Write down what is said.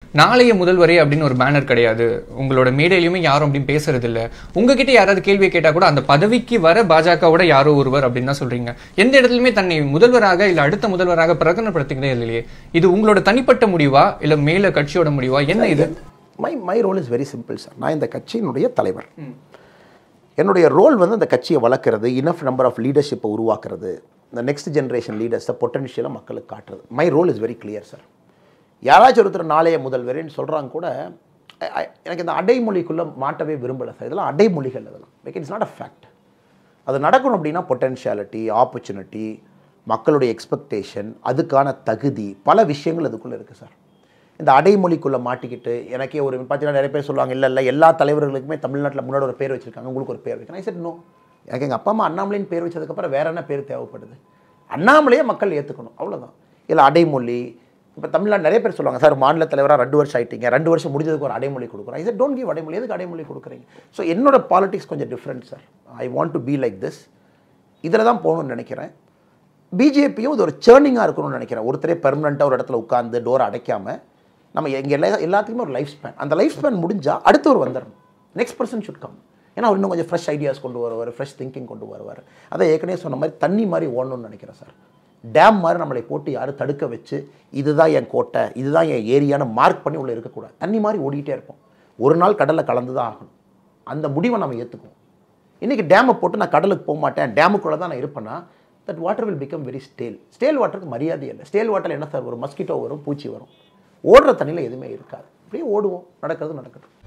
நாளைய முதல்வரே அப்படின்னு ஒரு பேனர் கிடையாது உங்களோட மேடையிலுமே யாரும் அப்படின்னு பேசுறது இல்ல உங்ககிட்ட யாராவது கேள்வியை கேட்டா கூட அந்த பதவிக்கு வர பாஜகவோட யாரோ ஒருவர் அப்படின்னு தான் சொல்றீங்க எந்த இடத்துலயுமே தன்னை முதல்வராக இல்ல அடுத்த முதல்வராக பிரகடனப்படுத்திக்கிறதே இல்லையே இது உங்களோட தனிப்பட்ட முடிவா இல்ல மேல கட்சியோட முடிவா என்ன இது my my role is very simple sir நான் இந்த கட்சியினுடைய தலைவர் என்னுடைய ரோல் வந்து அந்த கட்சியை வளர்க்குறது இனஃப் நம்பர் ஆஃப் லீடர்ஷிப்பை உருவாக்குறது இந்த நெக்ஸ்ட் ஜென்ரேஷன் லீடர்ஸை பொட்டன்ஷியலாக மக்களுக்கு காட்டுறது my role is very clear sir யாராச்சும் ஒருத்தர் நாளைய முதல்வரேன்னு சொல்கிறாங்க கூட I- I- எனக்கு இந்த அடைமொழிக்குள்ளே மாட்டவே விரும்பலை சார் இதெல்லாம் அடைமொழிகள் அதெல்லாம் like it's not a fact அது நடக்கணும் அப்படின்னா பொட்டென்ஷியாலிட்டி ஆப்பர்ச்சுனிட்டி மக்களுடைய எக்ஸ்பெக்டேஷன் அதுக்கான தகுதி பல விஷயங்கள் அதுக்குள்ளே இருக்குது சார் இந்த அடைமொழிக்குள்ளே மாட்டிக்கிட்டு எனக்கே ஒரு பார்த்தீங்கன்னா நிறைய பேர் சொல்லுவாங்க இல்லை இல்லை எல்லா தலைவர்களுக்குமே தமிழ்நாட்டில் முன்னாடி ஒரு பேர் வச்சிருக்காங்க உங்களுக்கு ஒரு பேர் வைக்கணும் சரி நோ எனக்கு எங்கள் அப்பா அம்மா அண்ணாமலைன்னு பேர் வச்சதுக்கப்புறம் வேற என்ன பேர் தேவைப்படுது அண்ணாமலையே மக்கள் ஏற்றுக்கணும் அவ்வளோதான் இல்லை அடைமொழி இப்போ தமிழ்நாடு நிறைய பேர் சொல்லுவாங்க சார் மாநில தலைவராக ரெண்டு வருஷம் ஆயிட்டீங்க ரெண்டு வருஷம் முடிஞ்சதுக்கு ஒரு அடைமொழி கொடுக்குறேன் சார் டோன்ட் கிவ் அடைமொழி எதுக்கு அடைமொழி கொடுக்குறீங்க ஸோ என்னோட பாலிடிக்ஸ் கொஞ்சம் different sir I want to be like this இதில் தான் போகணும்னு நினைக்கிறேன் பிஜேபியும் இது ஒரு சேர்னிங்காக இருக்கணும்னு நினைக்கிறேன் ஒருத்தரே பெர்மனெண்ட்டாக ஒரு இடத்துல உட்காந்து டோரை அடைக்காம நம்ம எங்கே எல்லா எல்லாத்துக்குமே ஒரு லைஃப் ஸ்பேன் அந்த லைஃப் ஸ்பேன் முடிஞ்சால் அடுத்தவர் வந்துடணும் நெக்ஸ்ட் பர்சன் ஷுட் கம் ஏன்னா அவர் இன்னும் கொஞ்சம் ஃப்ரெஷ் ஐடியாஸ் கொண்டு வருவார் ஃப்ரெஷ் திங்கிங் கொண்டு வருவார் அதை ஏற்கனவே சொன்ன மாதிரி தண்ணி மாதிரி ஓடணும்னு நினைக்கிறேன் சார் டேம் மாதிரி நம்மளை போட்டு யாரும் தடுக்க வச்சு இதுதான் என் கோட்டை இதுதான் என் ஏரியான்னு மார்க் பண்ணி உள்ளே இருக்கக்கூடாது தண்ணி மாதிரி ஓடிக்கிட்டே இருப்போம் ஒரு நாள் கடலில் கலந்து தான் ஆகணும் அந்த முடிவை நம்ம ஏற்றுக்குவோம் இன்றைக்கி டேமை போட்டு நான் கடலுக்கு போக மாட்டேன் டேமுக்குள்ளே தான் நான் இருப்பேன்னா that water will become very stale stale வாட்டருக்கு மரியாதை இல்லை ஸ்டேல் வாட்டரில் என்ன சார் வரும் மஸ்கிட்டோ வரும் பூச்சி வரும் ஓடுற தண்ணியில் எதுவுமே இருக்காது அப்படியே ஓடுவோம் நடக்கிறது நடக்கட்டும்